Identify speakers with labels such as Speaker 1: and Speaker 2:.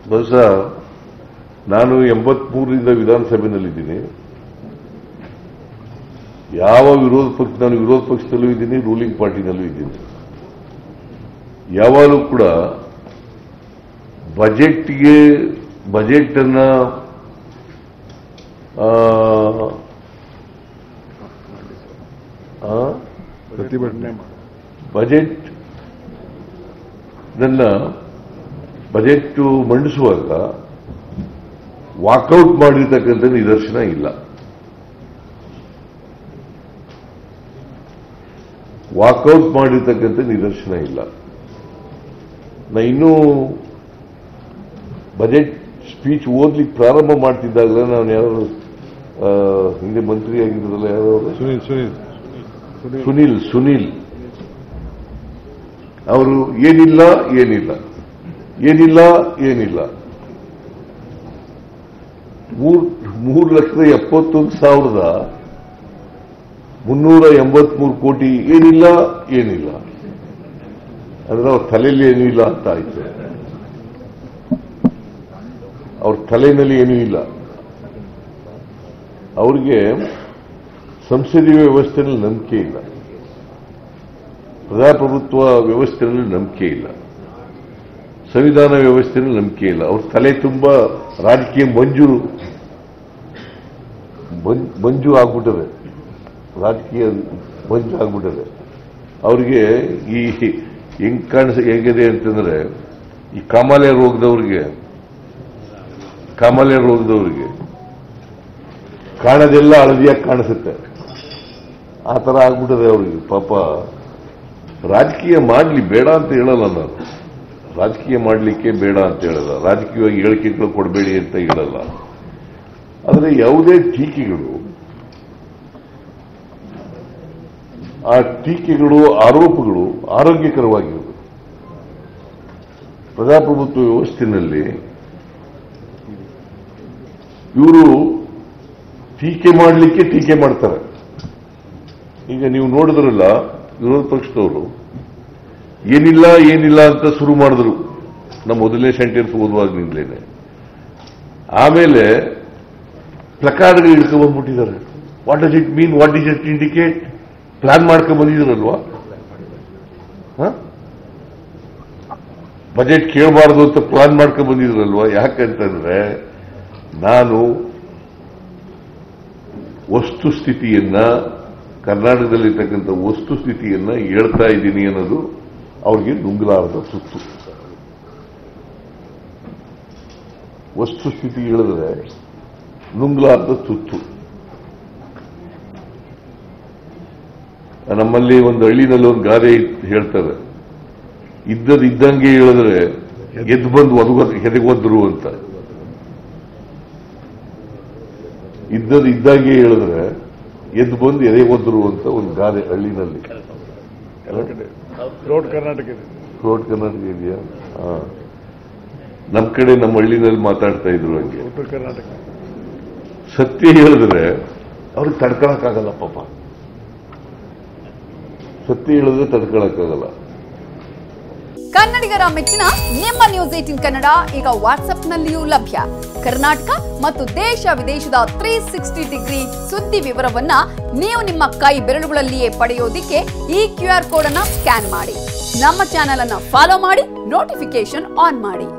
Speaker 1: ಬಹುಶಃ ನಾನು ಎಂಬತ್ಮೂರರಿಂದ ವಿಧಾನಸಭೆಯಲ್ಲಿದ್ದೀನಿ ಯಾವ ವಿರೋಧ ಪಕ್ಷ ನಾನು ವಿರೋಧ ಪಕ್ಷದಲ್ಲೂ ಇದ್ದೀನಿ ರೂಲಿಂಗ್ ಪಾರ್ಟಿನಲ್ಲೂ ಇದ್ದೀನಿ ಯಾವಾಗಲೂ ಕೂಡ ಬಜೆಟ್ಗೆ ಬಜೆಟ್ ಅನ್ನ ಆ, ಆ,
Speaker 2: ಪ್ರತಿಭಟನೆ
Speaker 1: ಬಜೆಟ್ ನನ್ನ ಬಜೆಟ್ ಮಂಡಿಸುವಾಗ ವಾಕೌಟ್ ಮಾಡಿರ್ತಕ್ಕಂಥ ನಿದರ್ಶನ ಇಲ್ಲ ವಾಕೌಟ್ ಮಾಡಿರ್ತಕ್ಕಂಥ ನಿದರ್ಶನ ಇಲ್ಲ ನಾ ಇನ್ನೂ ಬಜೆಟ್ ಸ್ಪೀಚ್ ಓದ್ಲಿಕ್ಕೆ ಪ್ರಾರಂಭ ಮಾಡ್ತಿದ್ದಾಗಲೇ ನಾನು ಯಾರು ಆ, ಹಿಂದೆ ಮಂತ್ರಿ ಆಗಿದ್ರಲ್ಲ ಯಾರು ಅವರು?
Speaker 2: ಸುನೀಲ್ ಸುನೀಲ್ ಸುನೀಲ್
Speaker 1: ಸುನಿಲ್ ಸುನಿಲ್ ಅವರು ಏನಿಲ್ಲ ಏನಿಲ್ಲ ಏನಿಲ್ಲ ಏನಿಲ್ಲ ಮೂರ್ ಮೂರು ಲಕ್ಷದ ಎಪ್ಪತ್ತೊಂದು ಸಾವಿರದ ಮುನ್ನೂರ ಎಂಬತ್ಮೂರು ಕೋಟಿ ಏನಿಲ್ಲ ಏನಿಲ್ಲ ಅಂದ್ರೆ ಅವ್ರ ತಲೆಯಲ್ಲಿ ಏನೂ ಇಲ್ಲ ಅಂತ ಆಯ್ತು ಅವ್ರ ತಲೆಯಲ್ಲಿ ಏನೂ ಇಲ್ಲ ಅವ್ರಿಗೆ ಸಂಸದೀಯ ವ್ಯವಸ್ಥೆಯಲ್ಲಿ ನಂಬಿಕೆ ಇಲ್ಲ ಪ್ರಜಾಪ್ರಭುತ್ವ ವ್ಯವಸ್ಥೆಯಲ್ಲಿ ನಂಬಿಕೆ ಇಲ್ಲ ಸಂವಿಧಾನ ವ್ಯವಸ್ಥೆಯಲ್ಲಿ ನಂಬಿಕೆ ಇಲ್ಲ ಅವ್ರ ತಲೆ ತುಂಬ ರಾಜಕೀಯ ಮಂಜು ಮಂ- ಮಂಜು ಆಗ್ಬಿಟ್ಟದೆ ರಾಜಕೀಯ ಮಂಜು ಆಗ್ಬಿಟ್ಟದೆ ಅವ್ರಿಗೆ ಈ ಹೆಂಗ್ ಕಾಣಿಸ ಹೇಗಿದೆ ಅಂತಂದ್ರೆ ಈ ಕಾಮಾಲೆ ರೋಗದವ್ರಿಗೆ ಕಾಮಾಲೆ ರೋಗದವ್ರಿಗೆ ಕಾಣದೆಲ್ಲ ಹಳದಿಯಾಗಿ ಕಾಣಿಸುತ್ತೆ ಆ ಥರ ಆಗ್ಬಿಟ್ಟದೆ ಅವ್ರಿಗೆ ಪಾಪ ರಾಜಕೀಯ ಮಾಡಲಿ ಬೇಡ ಅಂತ ಹೇಳಲ್ಲ ನಾನು ರಾಜಕೀಯ ಮಾಡಲಿಕ್ಕೆ ಬೇಡ ಅಂತ ಹೇಳಲ್ಲ ರಾಜಕೀಯವಾಗಿ ಹೇಳಿಕೆಗಳು ಕೊಡಬೇಡಿ ಅಂತ ಹೇಳಲ್ಲ ಆದರೆ ಯಾವುದೇ ಟೀಕೆಗಳು ಆ ಟೀಕೆಗಳು ಆರೋಪಗಳು ಆರೋಗ್ಯಕರವಾಗಿರಬೇಕು ಪ್ರಜಾಪ್ರಭುತ್ವ ವ್ಯವಸ್ಥೆಯಲ್ಲಿ ಇವರು ಟೀಕೆ ಮಾಡಲಿಕ್ಕೆ ಟೀಕೆ ಮಾಡ್ತಾರೆ ಈಗ ನೀವು ನೋಡಿದ್ರಲ್ಲ ವಿರೋಧ ಪಕ್ಷದವರು ಏನಿಲ್ಲ ಏನಿಲ್ಲ ಅಂತ ಶುರು ಮಾಡಿದ್ರು ನಮ್ಮ ಮೊದಲನೇ ಸೆಂಟೆನ್ಸ್ ಓದುವಾಗ್ನಿಂದಲೇನೆ ಆಮೇಲೆ ಪ್ಲಕಾರ್ಡ್ಗಳು ಇಟ್ಕೊಂಡು ಬಂದ್ಬಿಟ್ಟಿದ್ದಾರೆ what does it mean what is it indicate plan ಮಾಡ್ಕೊಂಡು ಬಂದಿದ್ರಲ್ವಾ ಬಜೆಟ್ ಕೇಳಬಾರ್ದು ಅಂತ ಪ್ಲಾನ್ ಮಾಡ್ಕೊಂಡು ಬಂದಿದ್ರಲ್ವಾ ಯಾಕಂತಂದ್ರೆ ನಾನು ವಸ್ತುಸ್ಥಿತಿಯನ್ನ ಕರ್ನಾಟಕದಲ್ಲಿರ್ತಕ್ಕಂಥ ವಸ್ತುಸ್ಥಿತಿಯನ್ನ ಹೇಳ್ತಾ ಇದ್ದೀನಿ ಅನ್ನೋದು ಅವ್ರಿಗೆ ನುಂಗಲಾರದ ಸುತ್ತು ವಸ್ತುಸ್ಥಿತಿ ಹೇಳಿದ್ರೆ ನುಂಗಲಾರದ ಸುತ್ತು ನಮ್ಮಲ್ಲಿ ಒಂದು ಹಳ್ಳಿನಲ್ಲಿ ಒಂದು ಗಾದೆ ಇತ್- ಹೇಳ್ತಾರೆ ಇದ್ದದ್ ಇದ್ದಂಗೆ ಹೇಳಿದ್ರೆ ಎದ್ದು ಬಂದು ಒದಗ ಹೆದಗೊದ್ರು ಅಂತ ಇದ್ದದ್ ಇದ್ದಂಗೆ ಹೇಳಿದ್ರೆ ಎದ್ದು ಬಂದು ಎದೆಗೊದ್ರು ಅಂತ ಒಂದು ಗಾದೆ ಹಳ್ಳಿನಲ್ಲಿ
Speaker 2: ಎಲ್ಲ ಕಡೆ ರೋಡ್ ಕರ್ನಾಟಕ ಇದೆ
Speaker 1: ರೋಡ್ ಕರ್ನಾಟಕ ಇದೆಯಾ ಹಾ ನಮ್ಮ ಕಡೆ ನಮ್ಮ ಹಳ್ಳಿನಲ್ಲಿ ಮಾತಾಡ್ತಾ ಇದ್ರು ಹಂಗೆ
Speaker 2: ಉತ್ತರ ಕರ್ನಾಟಕ
Speaker 1: ಸತ್ಯ ಹೇಳಿದ್ರೆ ಅವ್ರಿಗೆ ತಡ್ಕೊಳಕ್ಕಾಗಲ್ಲ ಪಾಪ ಸತ್ಯ ಹೇಳಿದ್ರೆ ತಡ್ಕೊಳಕ್ಕಾಗಲ್ಲ
Speaker 3: ಕನ್ನಡಿಗರ ಮೆಚ್ಚಿನ ನಿಮ್ಮ ನ್ಯೂಸ್ ಏಟಿನ್ ಕನ್ನಡ ಈಗ ವಾಟ್ಸ್ಆಪ್ನಲ್ಲಿಯೂ ಲಭ್ಯ ಕರ್ನಾಟಕ ಮತ್ತು ದೇಶ ವಿದೇಶದ ತ್ರೀ ಸಿಕ್ಸ್ಟಿ ಡಿಗ್ರಿ ಸುದ್ದಿ ವಿವರವನ್ನ ನೀವು ನಿಮ್ಮ ಕೈ ಬೆರಳುಗಳಲ್ಲಿಯೇ ಪಡೆಯೋದಿಕ್ಕೆ ಈ ಕ್ಯೂ ಆರ್ ಕೋಡ್ ಅನ್ನ ಸ್ಕ್ಯಾನ್ ಮಾಡಿ ನಮ್ಮ ಚಾನೆಲ್ ಅನ್ನ ಫಾಲೋ ಮಾಡಿ ನೋಟಿಫಿಕೇಶನ್ ಆನ್ ಮಾಡಿ